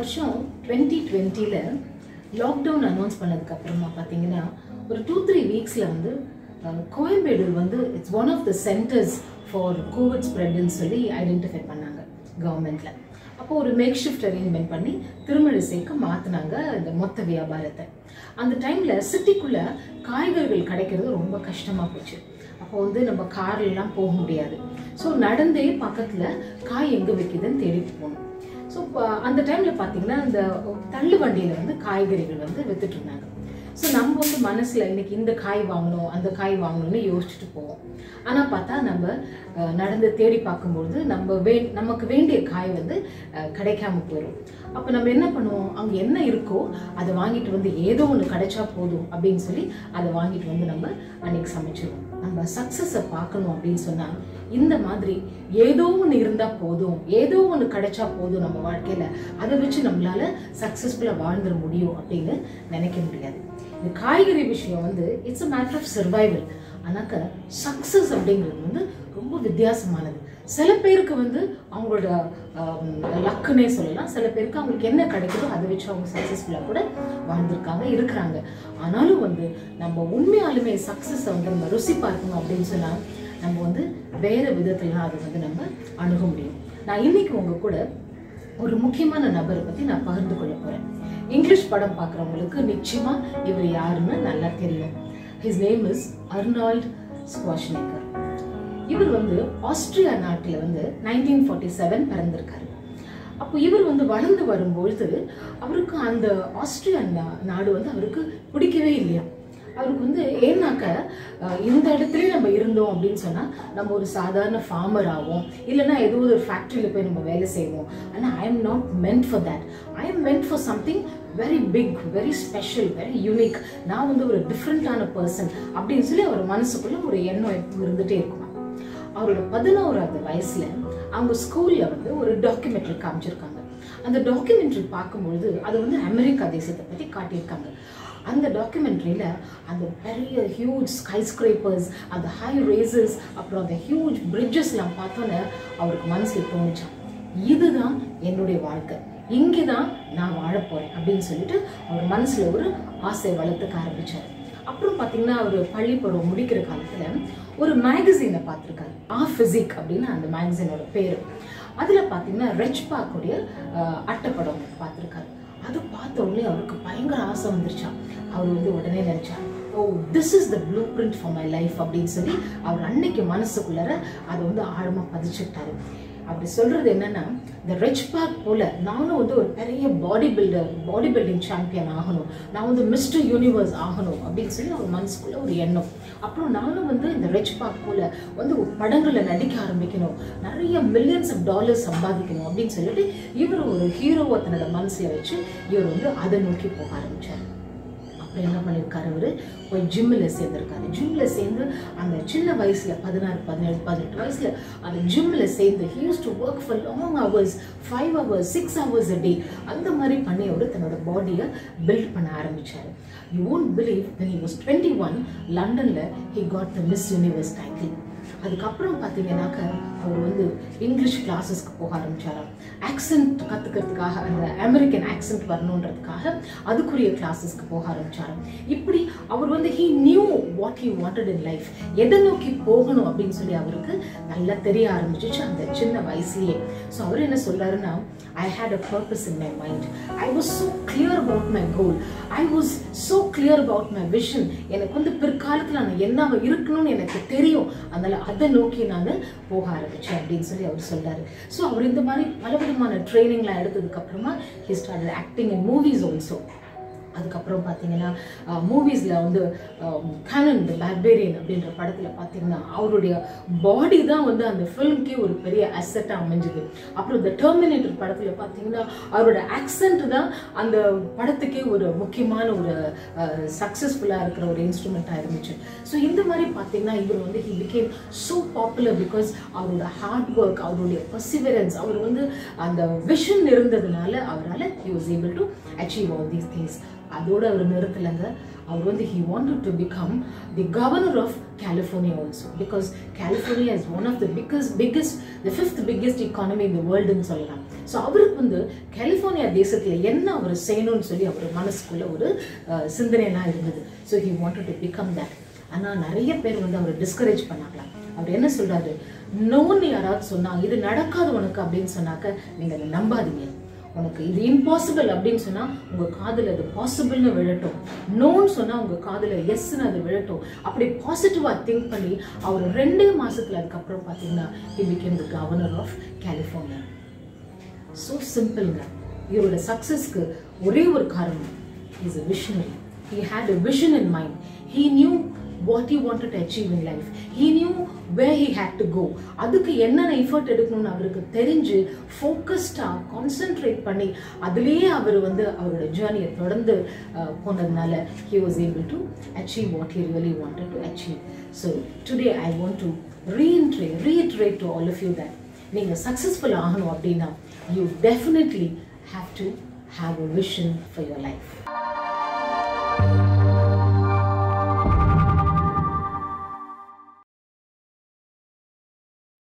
வருஷம் டுவெண்ட்டி டுவெண்ட்டியில் lockdown announce பண்ணதுக்கு அப்புறமா பார்த்தீங்கன்னா ஒரு டூ த்ரீ வீக்ஸில் வந்து அஹ், கோயம்பேடு வந்து it's one of the centres for covid ஸ்ப்ரெட்னு சொல்லி ஐடென்டிஃபை பண்ணாங்க கவர்மெண்ட்ல அப்போ ஒரு மேக் ஷிஃப்ட் அரேஞ்ச்மெண்ட் பண்ணி திருமழிசைக்கு மாற்றினாங்க இந்த மொத்த வியாபாரத்தை அந்த டைமில் சிட்டிக்குள்ளே காய்கறிகள் கிடைக்கிறது ரொம்ப கஷ்டமாக போச்சு அப்போ வந்து நம்ம கார்லாம் போக முடியாது ஸோ நடந்தே பக்கத்தில் காய் எங்கே விற்கிதுன்னு தேடிட்டு போகணும் ஸோ அந்த டைமில் பார்த்தீங்கன்னா இந்த தள்ளு வண்டியில் வந்து காய்கறிகள் வந்து வித்துட்டு இருந்தாங்க ஸோ நம்ம வந்து மனசில் இன்னைக்கு இந்த காய் வாங்கணும் அந்த காய் வாங்கணும்னு யோசிச்சுட்டு போவோம் ஆனால் பார்த்தா நம்ம அஹ், நடந்து தேடி பார்க்கும்பொழுது நம்ம வே நமக்கு வேண்டிய காய் வந்து அஹ், கிடைக்காம போயிடும் அப்போ நம்ம என்ன பண்ணுவோம் அங்கே என்ன இருக்கோ அதை வாங்கிட்டு வந்து ஏதோ ஒன்று கிடைச்சா போதும் அப்படின்னு சொல்லி அதை வாங்கிட்டு வந்து நம்ம அன்னைக்கு சமைச்சிருவோம் நம்ம சக்ஸஸை பார்க்கணும் அப்படின்னு சொன்னால் இந்த மாதிரி ஏதோ ஒன்று இருந்தால் போதும் ஏதோ ஒன்று கிடைச்சா போதும் நம்ம வாழ்க்கையில் அதை வச்சு நம்மளால சக்ஸஸ்ஃபுல்லாக வாழ்ந்துட முடியும் அப்படின்னு நினைக்க முடியாது இந்த காய்கறி விஷயம் வந்து it's a matter of survival ஆனாக்க சக்ஸஸ் அப்படிங்கிறது வந்து ரொம்ப வித்தியாசமானது சில பேருக்கு வந்து அவங்களோட லக்குன்னே சொல்லலாம் சில பேருக்கு அவங்களுக்கு என்ன கிடைக்குதோ அதை வச்சு அவங்க சக்ஸஸ்ஃபுல்லாக கூட வாழ்ந்திருக்காங்க இருக்கிறாங்க ஆனாலும் வந்து நம்ம உண்மையாலுமே சக்ஸஸை வந்து நம்ம ருசி பார்க்கணும் அப்படின்னு சொன்னால் நம்ம வந்து வேற விதத்துல அதை வந்து நம்ம அணுக முடியும் நான் இன்னைக்கு உங்க கூட ஒரு முக்கியமான நபரை பத்தி நான் பகிர்ந்து கொள்ள போறேன் இங்கிலீஷ் படம் பார்க்குறவங்களுக்கு நிச்சயமா இவர் யாருன்னு நல்லா தெரியும் his name is Arnold Schwarzenegger இவர் வந்து ஆஸ்திரியா நாட்டில் வந்து நைன்டீன் ஃபார்ட்டி செவன் பிறந்திருக்காரு அப்போ இவர் வந்து வளர்ந்து வரும்பொழுது அவருக்கு அந்த ஆஸ்திரியா நா- நாடு வந்து அவருக்கு பிடிக்கவே இல்லையா அவருக்கு வந்து ஏன்னாக்க அஹ், இந்த இடத்துலயே நம்ம இருந்தோம் அப்படின்னு சொன்னா நம்ம ஒரு சாதாரண ஃபார்மர் ஆகும் இல்லைன்னா ஏதோ ஒரு ஃபேக்ட்ரியில் போய் நம்ம வேலை செய்வோம் ஆனால் I am not meant for that I am meant for something very big very special very unique நான் வந்து ஒரு டிஃப்ரெண்ட்டான பர்சன் அப்படின்னு சொல்லி அவர் மனசுக்குள்ள ஒரு எண்ணம் எப்பவும் இருந்துட்டே இருக்குமா அவரோட பதினோராவது வயசுல அவங்க ஸ்கூல்ல வந்து ஒரு டாக்குமெண்ட்ரி காமிச்சிருக்காங்க அந்த டாக்குமெண்ட்ரி பார்க்கும்பொழுது அது வந்து அமெரிக்கா தேசத்தை பத்தி காட்டியிருக்காங்க அந்த டாக்குமெண்ட்ரியில அந்த பெரிய ஹியூஜ் ஸ்கைஸ்கிரேப்பர்ஸ் அந்த ஹை ரேசஸ் அப்புறம் அந்த ஹியூஜ் பிரிட்ஜஸ்லாம் பார்த்தோன்னே அவருக்கு மனசுல தோணுச்சான் இதுதான் என்னுடைய வாழ்க்கை இங்கே தான் நான் வாழப் போறேன் அப்படின்னு சொல்லிட்டு அவர் மனசுல ஒரு ஆசை வளர்த்துக்க ஆரம்பிச்சாரு அப்புறம் பார்த்தீங்கன்னா அவர் பள்ளி பருவம் முடிக்கிற காலத்துல ஒரு மேகசீனை பார்த்துருக்காரு ஆ ஃபிசிக் அப்படின்னு அந்த மேகசீனோட பேர் அதுல பார்த்தீங்கன்னா ரெச் பாக்குடைய அட்டைப்படம் பார்த்துருக்காரு அது பார்த்த உடனே அவருக்கு பயங்கர ஆசை வந்துருச்சான் அவர் வந்து உடனே நினைச்சார் oh this is the blueprint for my life அப்படின்னு சொல்லி அவர் அன்னைக்கு மனசுக்குள்ளார அதை வந்து ஆழமா பதிச்சுக்கிட்டாரு அப்படி சொல்றது என்னன்னா இந்த ரெச் பார்க் போல நானும் வந்து ஒரு பெரிய body builder body building champion ஆகணும் நான் வந்து மிஸ்டர் யூனிவர்ஸ் ஆகணும் அப்படின்னு சொல்லி அவர் மனசுக்குள்ள ஒரு எண்ணம் அப்புறம் நானும் வந்து இந்த ரெச் பார்க் போல வந்து படங்கள்ல நடிக்க ஆரம்பிக்கணும் நிறைய மில்லியன்ஸ் ஆஃப் டாலர்ஸ் சம்பாதிக்கணும் அப்படின்னு சொல்லிட்டு இவர் ஒரு ஹீரோவை தன்னோட மனசுல வச்சு இவர் வந்து அதை நோக்கி போக ஆரம்பிச்சார் அப்புறம் என்ன பண்ணியிருக்காரு அவரு போய் ஜிம்மில் சேர்ந்திருக்காரு ஜிம்மில் சேர்ந்து அந்த சின்ன வயசுல பதினாறு பதினேழு பதினெட்டு வயசுல அந்த ஜிம்மில் சேர்ந்து he used to work for long hours five hours six hours a day அந்த மாதிரி பண்ணி அவர் தன்னோட பாடியை பில்ட் பண்ண ஆரம்பிச்சாரு you won't believe when he was twenty one லண்டனில் he got the Mr Universe title அதுக்கப்புறம் பார்த்தீங்கன்னாக்க அவர் வந்து இங்கிலீஷ் கிளாஸஸ்க்கு போக ஆரம்பிச்சாராம் ஆக்சென்ட் கற்றுக்கிறதுக்காக அந்த அமெரிக்கன் ஆக்சென்ட் வரணுன்றதுக்காக அதுக்குரிய கிளாஸஸ்க்கு போக ஆரம்பிச்சாராம் இப்படி அவர் வந்து he knew what he wanted in life எதை நோக்கி போகணும் அப்படின்னு சொல்லி அவருக்கு நல்லா தெரிய ஆரம்பிச்சிச்சு அந்த சின்ன வயசுலயே ஸோ அவர் என்ன சொல்றாருன்னா I had a purpose in my mind I was so clear about my goal I was so clear about my vision எனக்கு வந்து பிற்காலத்தில் நான் என்னவா இருக்கணும்னு எனக்கு தெரியும் அதனால அதை நோக்கி நான் போக ஆரம்பிச்சேன் அப்படின்னு சொல்லி அவர் சொல்றாரு ஸோ அவர் இந்த மாதிரி பலவிதமான ட்ரைனிங்லாம் எடுத்ததுக்கு அப்புறமா he start acting in movies also அதுக்கப்புறம் பார்த்தீங்கன்னா மூவிஸில் வந்து கேனன் த பேர்பேரியன் அப்படின்ற படத்தில் பார்த்தீங்கன்னா அவருடைய பாடி தான் வந்து அந்த ஃபிலிம்க்கே ஒரு பெரிய அசட்டாக அமைஞ்சுது அப்புறம் இந்த டெர்மினேட்டர் படத்தில் பார்த்தீங்கன்னா அவரோட ஆக்சென்ட் தான் அந்த படத்துக்கே ஒரு முக்கியமான ஒரு சக்ஸஸ்ஃபுல்லாக இருக்கிற ஒரு இன்ஸ்ட்ருமெண்ட்டாக இருந்துச்சு ஸோ இந்த மாதிரி பார்த்தீங்கன்னா இவர் வந்து he became so popular because அவரோட ஹார்ட் ஒர்க் அவருடைய பர்சிவரன்ஸ் அவர் வந்து அந்த விஷன் இருந்ததுனால அவரால் he was able to achieve all these things அதோட அவர் நிறுத்தலைங்க அவர் வந்து he wanted to become the governor of California also because California is one of the biggest biggest the fifth biggest economy in the வேர்ல்டுன்னு சொல்லலாம் so அவருக்கு வந்து California தேசத்தில் என்ன அவர் செய்யணும்னு சொல்லி அவர் மனசுக்குள்ள ஒரு அஹ், சிந்தனைலாம் இருந்தது so he wanted to become that ஆனால் நிறைய பேர் வந்து அவர் டிஸ்கரேஜ் பண்ணாங்களாம் அவர் என்ன சொல்றாரு நோன்னு யாராவது சொன்னாங்க இது நடக்காது உனக்கு அப்படின்னு சொன்னாக்க நீங்க அதை நம்பாதீங்க உனக்கு இது இம்பாசிபிள் அப்படின்னு சொன்னா உங்க காதுல அது பாசிபிள்னு விழட்டும் நோன்னு சொன்னா உங்க காதுல எஸ்ன்னு அது விழட்டும் அப்படி பாசிட்டிவா திங்க் பண்ணி அவர் ரெண்டே மாசத்துல அதுக்கப்புறம் பாத்தீங்கன்னா he became the governor of california so சிம்பிள்ங்க இவரோட சக்ஸஸ்க்கு ஒரே ஒரு காரணம் is a visionary he had a vision in mind he knew what he wanted to achieve in life he knew where he had to go அதுக்கு என்னென்ன effort எடுக்கணும்னு அவருக்கு தெரிஞ்சு ஃபோக்கஸ்டாக கான்சென்ட்ரேட் பண்ணி அதுலேயே அவர் வந்து அவரோட ஜேர்னியை தொடர்ந்து அஹ், போனதுனால he was able to achieve what he really wanted to achieve so today i want to reiterate reiterate to all of you that நீங்கள் சக்ஸஸ்ஃபுல் ஆகணும் அப்படின்னா you definitely have to have a vision for your life